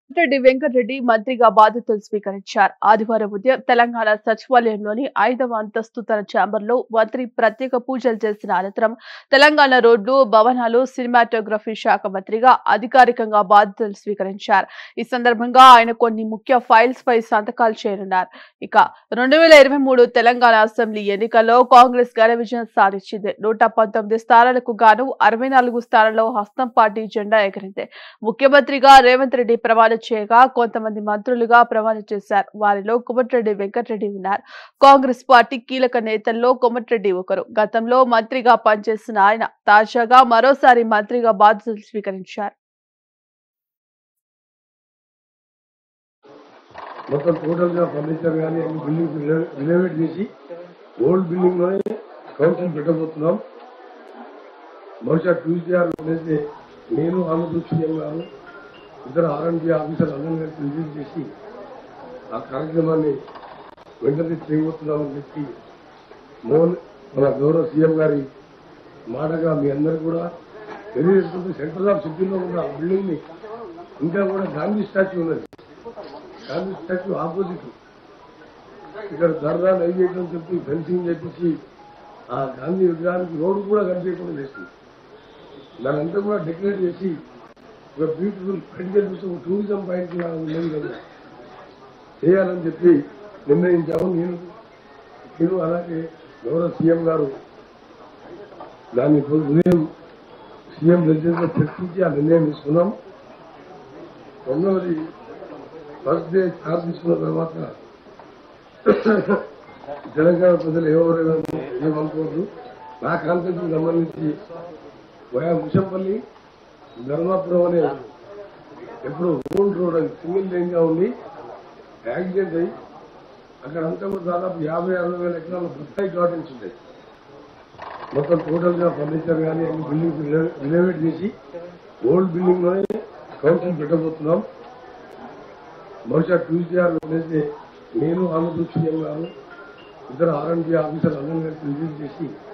రెడ్డి వెంకటరెడ్డి మంత్రిగా బాధ్యతలు స్వీకరించారు ఆదివారం ఉదయం తెలంగాణ సచివాలయంలోని ఐదవ అంతస్తు తన ఛాంబర్లో మంత్రి ప్రత్యేక పూజలు చేసిన అనంతరం తెలంగాణ రోడ్లు భవనాలు సినిమాటోగ్రఫీ శాఖ మంత్రిగా అధికారికంగా బాధ్యతలు స్వీకరించారు ఈ సందర్భంగా ఆయన కొన్ని ముఖ్య ఫైల్స్ పై సంతకాలు చేయనున్నారు ఇక రెండు వేల ఇరవై మూడు తెలంగాణ అసెంబ్లీ ఎన్నికల్లో కాంగ్రెస్ ఘన విజయం సాధించింది నూట పంతొమ్మిది స్థానాలకు గాను అరవై నాలుగు స్థానాల్లో హస్తం పార్టీ జెండా ఎగిరింది ముఖ్యమంత్రిగా రేవంత్ రెడ్డి ప్రమాణం చేయగా కొంతమంది మంత్రులుగా ప్రమాణం చేశారు వారిలో కోమటిరెడ్డి వెంకటరెడ్డి ఉన్నారు కాంగ్రెస్ పార్టీ కీలక నేతల్లో కోమటిరెడ్డి ఒకరు గతంలో మంత్రిగా పనిచేసిన ఆయన తాజాగా మరోసారి మంత్రిగా బాధ్యతలు స్వీకరించారు మొత్తం టోటల్ గా ఫర్నిచర్ కానీ అన్ని బిల్డింగ్స్ రినోవేట్ చేసి ఓల్డ్ బిల్డింగ్ లోనే కౌన్సిల్ పెట్టబోతున్నాం బహుశా ట్యూస్డే ఆర్ వెనస్డే నేను ఆంధ్రప్రదేశ్ సీఎం గారు ఇతర ఆర్ఎండ్బి ఆఫీసర్ అందరం కలిసి విజిట్ చేసి ఆ కార్యక్రమాన్ని వెంటనే చేయబోతున్నామని చెప్పి మోహన్ మన గౌరవ సీఎం గారి మాటగా మీ అందరు కూడా తెలియజేసుకుంటూ సెంట్రల్ ఆఫ్ సిటీలో ఉన్న ఆ బిల్డింగ్ ని ఇంకా కూడా గాంధీ స్టాచ్యూ ఉన్నది గాంధీ స్టాచ్యూ ఆపోజిట్ ఇక్కడ ధర్నా నైవేద్యం చెప్పి ఫెన్సింగ్ చేపించి ఆ గాంధీ విగ్రహానికి రోడ్డు కూడా కనిపించకుండా చేస్తుంది దాని అంతా కూడా డెకరేట్ చేసి ఒక బ్యూటిఫుల్ మెడికల్ ఒక టూరిజం పాయింట్ లాగా ఉండేది కదా చేయాలని చెప్పి నిర్ణయించాము నేను నేను అలాగే గౌరవ సీఎం గారు దాన్ని ఇప్పుడు ఉదయం సీఎం రెసిడెన్స్ చర్చించి ఆ నిర్ణయం తీసుకున్నాం రెండవది ఫస్ట్ డే చార్జ్ తీసుకున్న తర్వాత తెలంగాణ ప్రజలు ఎవరు ఏమనుకోవద్దు నా కాన్సెప్ట్ సంబంధించి వయా ముషంపల్లి ధర్మాపురం అనే ఎప్పుడు ఓల్డ్ రోడ్ అది సింగిల్ లైన్ గా ఉంది యాక్సిడెంట్ అయ్యి అక్కడ అంతా కూడా దాదాపు యాభై అరవై వేల ఎకరాల బత్తాయి గార్డెన్స్ ఉంటాయి మొత్తం టోటల్ గా ఫర్నిచర్ కానీ అన్ని బిల్డింగ్స్ రినోవేట్ చేసి ఓల్డ్ బిల్డింగ్ లోనే కౌన్సిల్ పెట్టబోతున్నాం బహుశా ట్యూస్డే ఆర్ వెనస్డే నేను ఆంధ్రప్రదేశ్ సీఎం గారు ఇతర ఆర్ఎండ్బి ఆఫీసర్ అందరం కలిసి విజిట్ చేసి